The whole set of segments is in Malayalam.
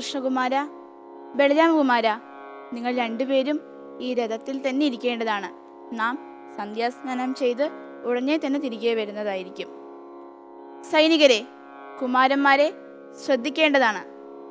കൃഷ്ണകുമാര ബലരാമകുമാര നിങ്ങൾ രണ്ടുപേരും ഈ രഥത്തിൽ തന്നെ ഇരിക്കേണ്ടതാണ് നാം സന്ധ്യാസ്നാനം ചെയ്ത് ഉടനെ തന്നെ തിരികെ വരുന്നതായിരിക്കും സൈനികരെ കുമാരന്മാരെ ശ്രദ്ധിക്കേണ്ടതാണ്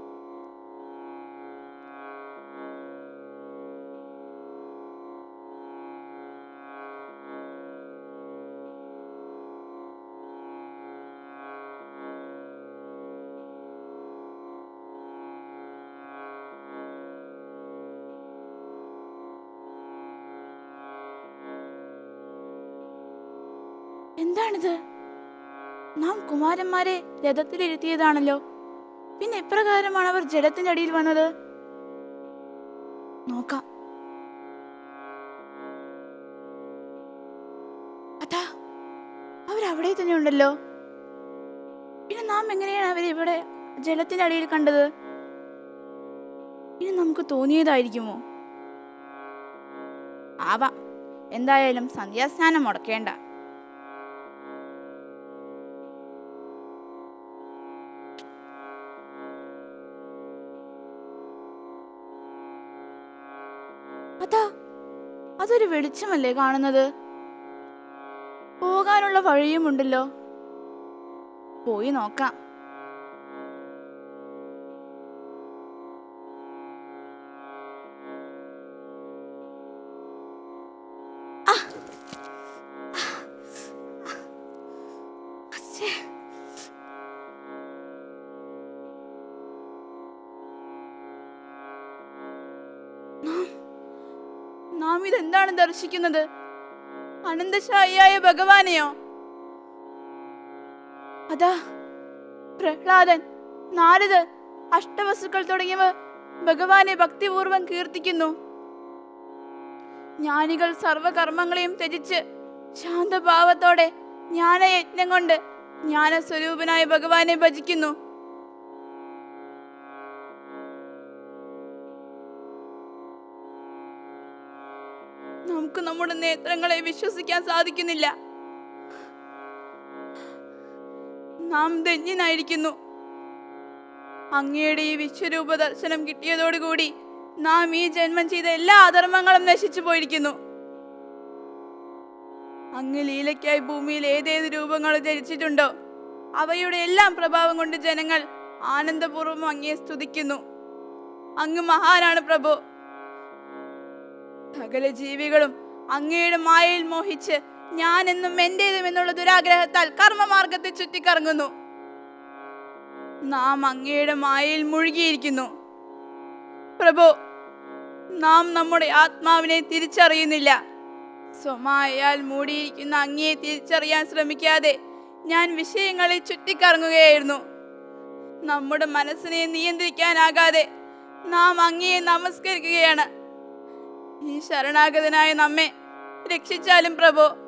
എന്താണിത് നാം കുമാരന്മാരെ രഥത്തിലിരുത്തിയതാണല്ലോ പിന്നെ എപ്രകാരമാണ് അവർ ജലത്തിന്റെ അടിയിൽ വന്നത് നോക്കാം അതാ അവരവിടെ തന്നെ ഉണ്ടല്ലോ പിന്നെ നാം എങ്ങനെയാണ് അവരെ ഇവിടെ ജലത്തിന്റെ അടിയിൽ കണ്ടത് ഇനി നമുക്ക് തോന്നിയതായിരിക്കുമോ ആവാം എന്തായാലും സന്ധ്യാസ്നാനം മുടക്കേണ്ട അതാ അതൊരു വെളിച്ചമല്ലേ കാണുന്നത് പോകാനുള്ള വഴിയുമുണ്ടല്ലോ പോയി നോക്കാം ആ. അച്ഛേ. നാം നാം ഇതെന്താണ് ദർശിക്കുന്നത് അനന്തശായിയായ ഭഗവാനെയോ അതാ പ്രഹ്ലാദൻ നാരദൻ അഷ്ടവസ്തുക്കൾ തുടങ്ങിയവർ ഭഗവാനെ ഭക്തിപൂർവം കീർത്തിക്കുന്നു ജ്ഞാനികൾ സർവകർമ്മങ്ങളെയും ത്യജിച്ച് ശാന്തഭാവത്തോടെ ജ്ഞാനയജ്ഞം കൊണ്ട് ജ്ഞാനസ്വരൂപനായ ഭഗവാനെ ഭജിക്കുന്നു നമുക്ക് നമ്മുടെ നേത്രങ്ങളെ വിശ്വസിക്കാൻ സാധിക്കുന്നില്ല നാം ധന്യനായിരിക്കുന്നു അങ്ങയുടെ ഈ വിശ്വരൂപ ദർശനം കിട്ടിയതോടുകൂടി നാം ഈ ജന്മം ചെയ്ത എല്ലാ അധർമ്മങ്ങളും നശിച്ചു പോയിരിക്കുന്നു അങ്ങ് ലീലയ്ക്കായി ഭൂമിയിൽ ഏതേത് രൂപങ്ങൾ ധരിച്ചിട്ടുണ്ടോ അവയുടെ എല്ലാം പ്രഭാവം കൊണ്ട് ജനങ്ങൾ ആനന്ദപൂർവ്വം അങ്ങയെ സ്തുതിക്കുന്നു അങ്ങ് മഹാനാണ് പ്രഭു സകല ജീവികളും അങ്ങയുടെ മായയിൽ മോഹിച്ച് ഞാൻ എന്നും എന്റേതും എന്നുള്ള ദുരാഗ്രഹത്താൽ കർമ്മമാർഗത്തെ ചുറ്റിക്കറങ്ങുന്നു നാം അങ്ങയുടെ മായയിൽ മുഴുകിയിരിക്കുന്നു പ്രഭു നാം നമ്മുടെ ആത്മാവിനെ തിരിച്ചറിയുന്നില്ല സ്വമായാൽ മൂടിയിരിക്കുന്ന അങ്ങയെ തിരിച്ചറിയാൻ ശ്രമിക്കാതെ ഞാൻ വിഷയങ്ങളിൽ ചുറ്റിക്കറങ്ങുകയായിരുന്നു നമ്മുടെ മനസ്സിനെ നിയന്ത്രിക്കാനാകാതെ നാം അങ്ങയെ നമസ്കരിക്കുകയാണ് ഈ ശരണാഗതനായ നമ്മെ രക്ഷിച്ചാലും പ്രഭു